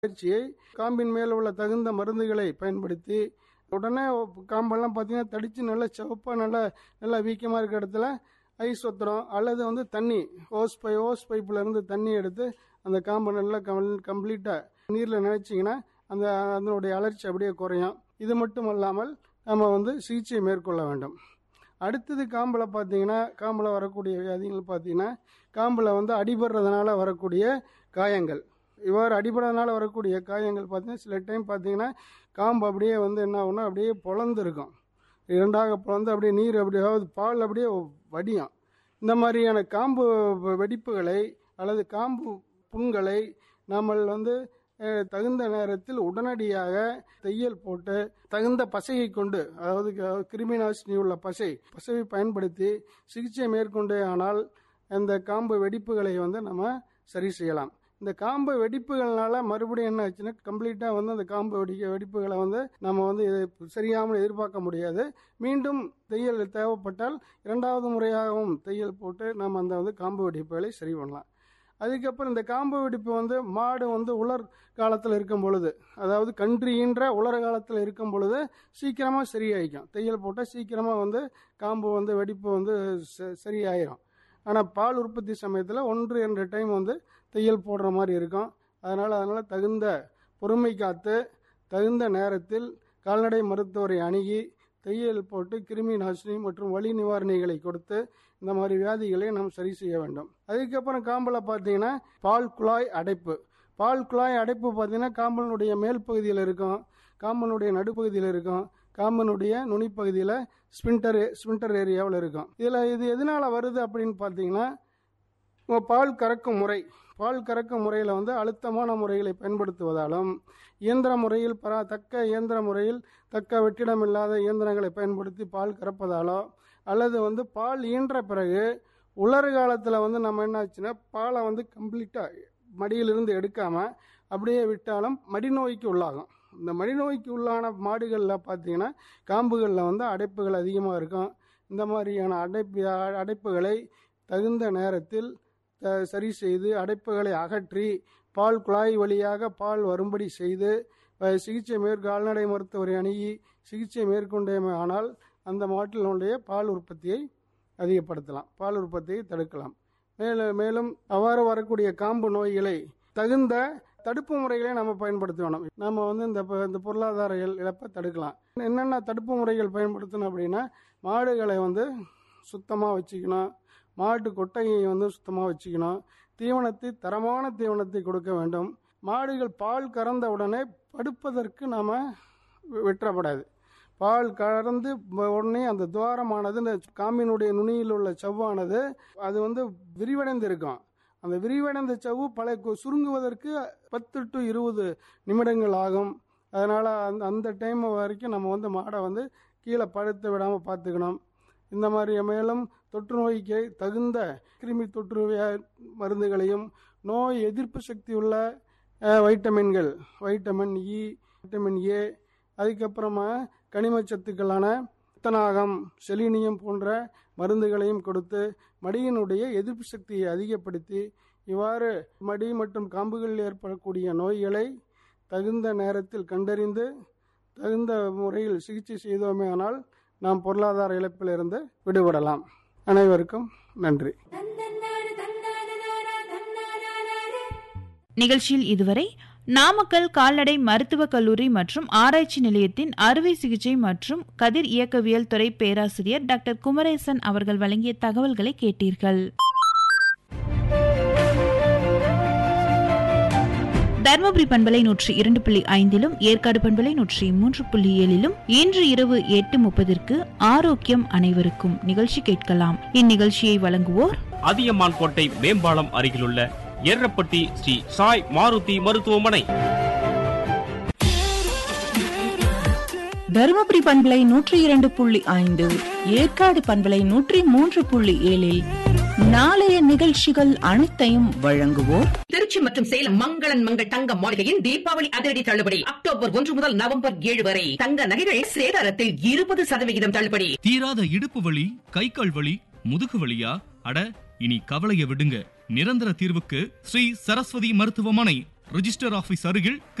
பயிற்சியை காம்பின் மேல் உள்ள தகுந்த மருந்துகளை பயன்படுத்தி உடனே காம்பெல்லாம் பார்த்தீங்கன்னா தடித்து நல்லா சிவப்பாக நல்லா நல்லா வீக்கமாக இருக்கிற இடத்துல ஐஸ் ஒத்துறோம் அல்லது வந்து தண்ணி ஓஸ் பை ஓஸ் பைப்பில் இருந்து தண்ணி எடுத்து அந்த காம்பை நல்லா கம் கம்ப்ளீட்டாக நீரில் நினைச்சிங்கன்னா அந்த அதனுடைய அலர்ச்சி அப்படியே குறையும் இது மட்டும் அல்லாமல் நம்ம வந்து சிகிச்சை மேற்கொள்ள வேண்டும் அடுத்தது காம்பில் பார்த்தீங்கன்னா காம்பில் வரக்கூடிய வியாதிகள் பார்த்தீங்கன்னா காம்பில் வந்து அடிபடுறதுனால வரக்கூடிய காயங்கள் இவ்வாறு அடிபடுறதுனால வரக்கூடிய காயங்கள் பார்த்தீங்கன்னா சில டைம் பார்த்தீங்கன்னா காம்பு அப்படியே வந்து என்ன ஆகும்னா அப்படியே பொழந்து இருக்கும் இரண்டாக பொழந்து அப்படியே நீர் அப்படியே அதாவது பால் அப்படியே வடியும் இந்த மாதிரியான காம்பு வெடிப்புகளை அல்லது காம்பு புண்களை நாமல் வந்து அஹ், தகுந்த நேரத்தில் உடனடியாக தையல் போட்டு தகுந்த பசையை கொண்டு அதாவது க- கிருமி நாசினி உள்ள பசை பசையை பயன்படுத்தி சிகிச்சை மேற்கொண்டே ஆனால் அந்த காம்பு வெடிப்புகளை வந்து நம்ம சரி செய்யலாம் இந்த காம்பு வெடிப்புகள்னால மறுபடியும் என்ன ஆச்சுன்னா கம்ப்ளீட்டாக வந்து அந்த காம்பு வெடிக்க வெடிப்புகளை வந்து நம்ம வந்து இது சரியாமல் எதிர்பார்க்க முடியாது மீண்டும் தையல் தேவைப்பட்டால் இரண்டாவது முறையாகவும் தையல் போட்டு நம்ம அந்த வந்து காம்பு வெடிப்புகளை சரி பண்ணலாம் அதுக்கப்புறம் இந்த காம்பு வெடிப்பு வந்து மாடு வந்து உலர் காலத்தில் இருக்கும் பொழுது அதாவது கன்று ஈன்ற உலர் காலத்தில் இருக்கும் பொழுது சீக்கிரமாக சரியாயிக்கும் தையல் போட்டால் சீக்கிரமாக வந்து காம்பு வந்து வெடிப்பு வந்து ச- சரியாயிரும் ஆனால் பால் உற்பத்தி சமயத்தில் ஒன்று என்ற டைம் வந்து தையல் போடுற மாதிரி இருக்கும் அதனால் அதனால் தகுந்த பொறுமை காத்து தகுந்த நேரத்தில் கால்நடை மருத்துவரை அணுகி தையல் போட்டு கிருமி நாசினி மற்றும் வலி நிவாரணிகளை கொடுத்து இந்த மாதிரி வியாதிகளை நாம் சரி செய்ய வேண்டும் அதுக்கப்புறம் காம்பில் பார்த்தீங்கன்னா பால் குழாய் அடைப்பு பால் குழாய் அடைப்பு பார்த்தீங்கன்னா காம்பனுடைய மேல் பகுதியில் இருக்கும் காம்பனுடைய நடுப்பகுதியில் இருக்கும் காம்பனுடைய நுனிப்பகுதியில் ஸ்பின்டர் ஸ்பின்டர் ஏரியாவில் இருக்கும் இதில் இது எதனால் வருது அப்படின்னு பார்த்தீங்கன்னா உங்க பால் கறக்கும் முறை பால் கறக்கும் முறையில் வந்து அழுத்தமான முறைகளை பயன்படுத்துவதாலும் இயந்திர முறையில் பரா தக்க இயந்திர முறையில் தக்க வெற்றிடம் இல்லாத இயந்திரங்களை பயன்படுத்தி பால் கறப்பதாலோ அல்லது வந்து பால் ஈன்ற பிறகு உலர் காலத்தில் வந்து நம்ம என்னாச்சுன்னா பாலை வந்து கம்ப்ளீட்டாக மடியிலிருந்து எடுக்காமல் அப்படியே விட்டாலும் மடிநோய்க்கு உள்ளாகும் இந்த மடிநோய்க்கு உள்ளான மாடுகளில் பார்த்தீங்கன்னா காம்புகளில் வந்து அடைப்புகள் அதிகமாக இருக்கும் இந்த மாதிரியான அடைப்பு அடைப்புகளை தகுந்த நேரத்தில் த- சரி செய்து அடைப்புகளை அகற்றி பால் குழாய் வழியாக பால் வரும்படி செய்து அஹ், சிகிச்சை மேற் கால்நடை மருத்துவரை அணுகி சிகிச்சை மேற்கொண்டேமே ஆனால் அந்த மாட்டினுடைய பால் உற்பத்தியை அதிகப்படுத்தலாம் பால் உற்பத்தியை தடுக்கலாம் மேலும் மேலும் அவ்வாறு வரக்கூடிய காம்பு நோய்களை தகுந்த தடுப்பு முறைகளை நம்ம பயன்படுத்த வேணும் நம்ம வந்து இந்த ப- இந்த பொருளாதார இழ- இழப்பை தடுக்கலாம் என்னென்ன தடுப்பு முறைகள் பயன்படுத்தணும் அப்படின்னா மாடுகளை வந்து சுத்தமாக வச்சுக்கணும் மாட்டு கொட்டையை வந்து சுத்தமாக வச்சுக்கணும் தீவனத்தை தரமான தீவனத்தை கொடுக்க வேண்டும் மாடுகள் பால் கறந்த உடனே படுப்பதற்கு நாம் வெட்டப்படாது பால் கறந்து ப- உடனே அந்த துவாரமானது இந்த காம்பினுடைய நுனியில் உள்ள செவ்வானது அது வந்து விரிவடைந்து இருக்கும் அந்த விரிவடைந்த செவ்வு பல கு- சுருங்குவதற்கு பத்து டு இருபது நிமிடங்கள் ஆகும் அதனால் அந்த அந்த டைம் வரைக்கும் நம்ம வந்து மாடை வந்து கீழே படுத்த விடாமல் பார்த்துக்கணும் இந்த மாதிரி மேலும் தொற்று நோய்க்கு தகுந்த கிருமி தொற்று வியா- மருந்துகளையும் நோய் எதிர்ப்பு சக்தி உள்ள அஹ், வைட்டமின்கள் வைட்டமின் இ வைட்டமின் ஏ அதுக்கப்புறமா கனிமச்சத்துக்களான துத்தநாகம் செலினியம் போன்ற மருந்துகளையும் கொடுத்து மடியினுடைய எதிர்ப்பு சக்தியை அதிகப்படுத்தி இவ்வாறு மடி மற்றும் காம்புகளில் ஏற்படக்கூடிய நோய்களை தகுந்த நேரத்தில் கண்டறிந்து தகுந்த முறையில் சிகிச்சை செய்தோமேயானால் நாம் பொருளாதார இழப்பிலிருந்து விடுபடலாம் அனைவருக்கும் நன்றி நிகழ்ச்சியில் இதுவரை நாமக்கல் கால்நடை மருத்துவக் கல்லூரி மற்றும் ஆராய்ச்சி நிலையத்தின் அறுவை சிகிச்சை மற்றும் கதிர் இயக்கவியல் துறை பேராசிரியர் டாக்டர் குமரேசன் அவர்கள் வழங்கிய தகவல்களை கேட்டீர்கள் தருமபுரி பண்பலை நூற்றி இரண்டு புள்ளி ஐந்திலும் ஏற்காடு பண்பலை நூற்றி மூன்று புள்ளி ஏழிலும் இன்று இரவு எட்டு முப்பதிற்கு ஆரோக்கியம் அனைவருக்கும் நிகழ்ச்சி கேட்கலாம் இந்நிகழ்ச்சியை வழங்குவோர் அதியமான் கோட்டை மேம்பாலம் அருகிலுள்ள எர்ரப்பட்டி ஸ்ரீ சாய் மாருதி மருத்துவமனை தருமபுரி பண்பலை நூற்றி இரண்டு புள்ளி ஐந்து ஏற்காடு பண்பலை நூற்றி மூன்று புள்ளி ஏழில் நாளைய நிகழ்ச்சிகள் அனைத்தையும் வழங்குவோர் திருச்சி மற்றும் சேலம் மங்களன் மங்கள் தங்க மாளிகையின் தீபாவளி அதிரடி தள்ளுபடி அக்டோபர் ஒன்று முதல் நவம்பர் ஏழு வரை தங்க நகைகள் சேதாரத்தில் இருபது சதவிகிதம் தள்ளுபடி தீராத இடுப்பு வலி கை கால் வலி முதுகு வலியா அட இனி கவலைய விடுங்க நிரந்தர தீர்வுக்கு ஸ்ரீ சரஸ்வதி மருத்துவமனை ரிஜிஸ்டர் ஆபீஸ் அருகில்